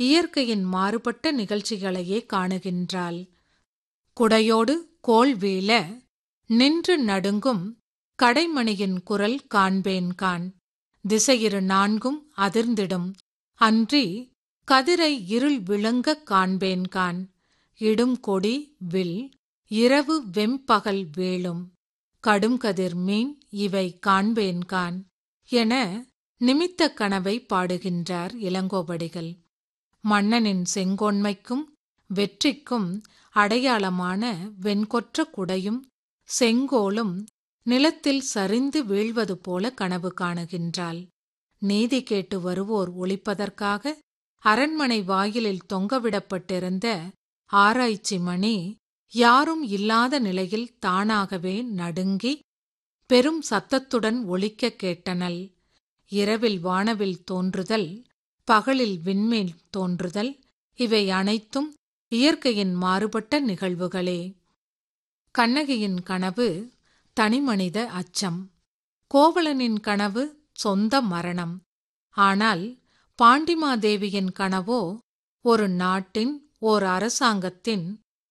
இயற்கையின் மாறுபட்ட நிகழ்ச்சிகளையே காணுகின்றாள் குடையோடு கோல் வீழ நின்று நடுங்கும் கடைமணியின் குரல் காண்பேன் கான் திசையிரு நான்கும் அதிர்ந்திடும் அன்றி கதிரை இருள் விளங்கக் காண்பேன் கான் இடும் கொடி வில் இரவு வெம்பகல் வேளும் கடும்கதிர் மீன் இவை காண்பேன் கான் என நிமித்த கனவை பாடுகின்றார் இளங்கோவடிகள் மன்னனின் செங்கோன்மைக்கும் வெற்றிக்கும் அடையாளமான வெண்கொற்ற குடையும் செங்கோலும் நிலத்தில் சரிந்து வீழ்வது போல கனவு காணுகின்றாள் நீதி கேட்டு வருவோர் ஒழிப்பதற்காக அரண்மனை வாயிலில் தொங்கவிடப்பட்டிருந்த ஆராய்ச்சி மணி யாரும் இல்லாத நிலையில் தானாகவே நடுங்கி பெரும் சத்தத்துடன் ஒலிக்க கேட்டனள் இரவில் வானவில் தோன்றுதல் பகலில் விண்மேல் தோன்றுதல் இவை அனைத்தும் இயற்கையின் மாறுபட்ட நிகழ்வுகளே கண்ணகியின் கனவு தனிமனித அச்சம் கோவலனின் கனவு சொந்த மரணம் ஆனால் பாண்டிமாதேவியின் கனவோ ஒரு நாட்டின் ஓர் அரசாங்கத்தின்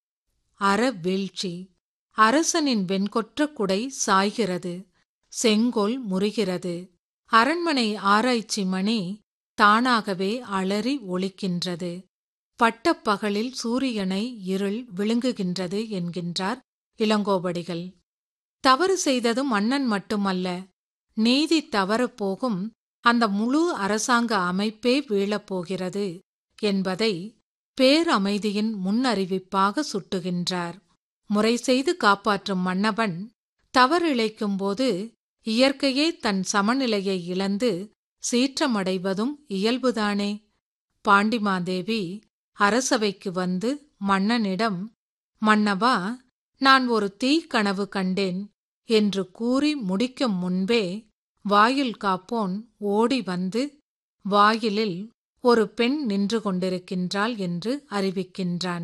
அற வீழ்ச்சி அரசனின் வெண்கொற்ற குடை சாய்கிறது செங்கோல் முறிகிறது அரண்மனை ஆராய்ச்சி மணி தானாகவே அலறி ஒலிக்கின்றது பட்டப்பகலில் சூரியனை இருள் விழுங்குகின்றது என்கின்றார் இளங்கோவடிகள் தவறு செய்தது மன்னன் மட்டுமல்ல நீதி தவறப்போகும் அந்த முழு அரசாங்க அமைப்பே வீழப்போகிறது என்பதை பேரமைதியின் முன்னறிவிப்பாக சுட்டுகின்றார் முறை செய்து காப்பாற்றும் மன்னவன் தவறிழைக்கும்போது இயற்கையே தன் சமநிலையை இழந்து சீற்றமடைவதும் இயல்புதானே பாண்டிமாதேவி அரசவைக்கு வந்து மன்னனிடம் மன்னவா நான் ஒரு தீக்கனவு கண்டேன் என்று கூறி முடிக்கும் முன்பே வாயில் காப்போன் ஓடி வந்து வாயிலில் ஒரு பெண் நின்று கொண்டிருக்கின்றாள் என்று அறிவிக்கின்றான்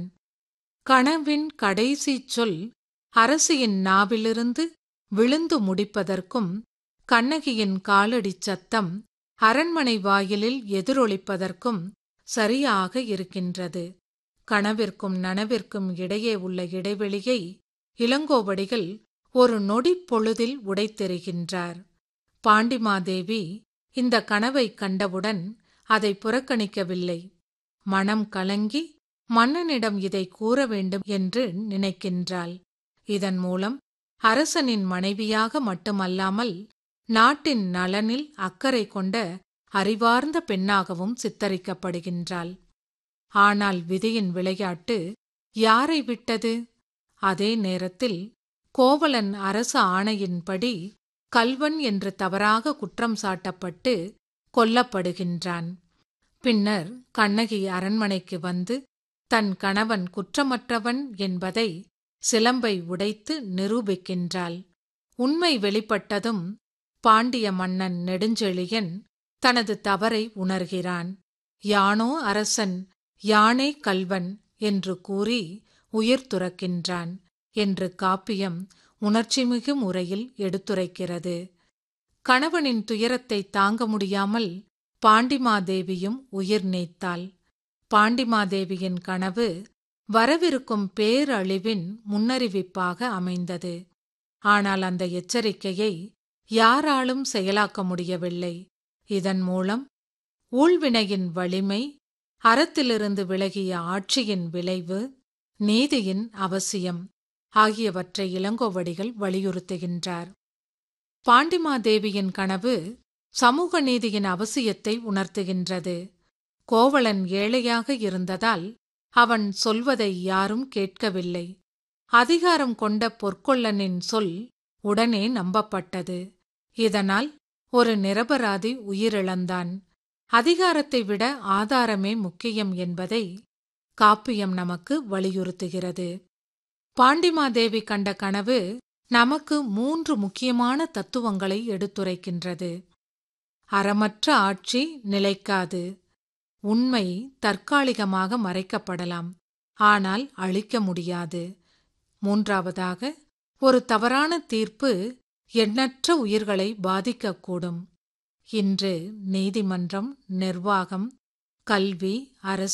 கனவின் கடைசி சொல் அரசியின் நாவிலிருந்து விழுந்து முடிப்பதற்கும் கண்ணகியின் காலடிச் சத்தம் அரண்மனை வாயிலில் எதிரொலிப்பதற்கும் சரியாக இருக்கின்றது கனவிற்கும் நனவிற்கும் இடையே உள்ள இடைவெளியை இளங்கோவடிகள் ஒரு நொடிப் பொழுதில் உடைத்தெறிகின்றார் பாண்டிமாதேவி இந்த கனவை கண்டவுடன் அதை புறக்கணிக்கவில்லை மனம் கலங்கி மன்னனிடம் இதை கூற வேண்டும் என்று நினைக்கின்றாள் இதன் மூலம் அரசனின் மனைவியாக மட்டுமல்லாமல் நாட்டின் நலனில் அக்கறை கொண்ட அறிவார்ந்த பெண்ணாகவும் சித்தரிக்கப்படுகின்றாள் ஆனால் விதியின் விளையாட்டு யாரை விட்டது அதே நேரத்தில் கோவலன் அரச ஆணையின்படி கல்வன் என்று தவறாக குற்றம் சாட்டப்பட்டு கொல்லப்படுகின்றான் பின்னர் கண்ணகி அரண்மனைக்கு வந்து தன் கணவன் குற்றமற்றவன் என்பதை சிலம்பை உடைத்து நிரூபிக்கின்றாள் உண்மை வெளிப்பட்டதும் பாண்டிய மன்னன் நெடுஞ்செழியன் தனது தவறை உணர்கிறான் யானோ அரசன் யானே கல்வன் என்று கூறி உயிர் துறக்கின்றான் என்று காப்பியம் உணர்ச்சிமிகு முறையில் எடுத்துரைக்கிறது கணவனின் துயரத்தை தாங்க முடியாமல் பாண்டிமாதேவியும் உயிர் நீத்தாள் பாண்டிமாதேவியின் கனவு வரவிருக்கும் பேரழிவின் முன்னறிவிப்பாக அமைந்தது ஆனால் அந்த எச்சரிக்கையை யாராலும் செயலாக்க முடியவில்லை இதன் மூலம் ஊழ்வினையின் வலிமை அறத்திலிருந்து விலகிய ஆட்சியின் விளைவு நீதியின் அவசியம் ஆகியவற்றை இளங்கோவடிகள் வலியுறுத்துகின்றார் பாண்டிமாதேவியின் கனவு சமூக நீதியின் அவசியத்தை உணர்த்துகின்றது கோவலன் ஏழையாக இருந்ததால் அவன் சொல்வதை யாரும் கேட்கவில்லை அதிகாரம் கொண்ட பொற்கொள்ளனின் சொல் உடனே நம்பப்பட்டது இதனால் ஒரு நிரபராதி உயிரிழந்தான் அதிகாரத்தை விட ஆதாரமே முக்கியம் என்பதை காப்பியம் நமக்கு வலியுறுத்துகிறது பாண்டிமாதேவி கண்ட கனவு நமக்கு மூன்று முக்கியமான தத்துவங்களை எடுத்துரைக்கின்றது அறமற்ற ஆட்சி நிலைக்காது உண்மை தற்காலிகமாக மறைக்கப்படலாம் ஆனால் அழிக்க முடியாது மூன்றாவதாக ஒரு தவறான தீர்ப்பு எண்ணற்ற உயிர்களை பாதிக்கக்கூடும் இன்று நீதிமன்றம் நிர்வாகம் கல்வி அரசு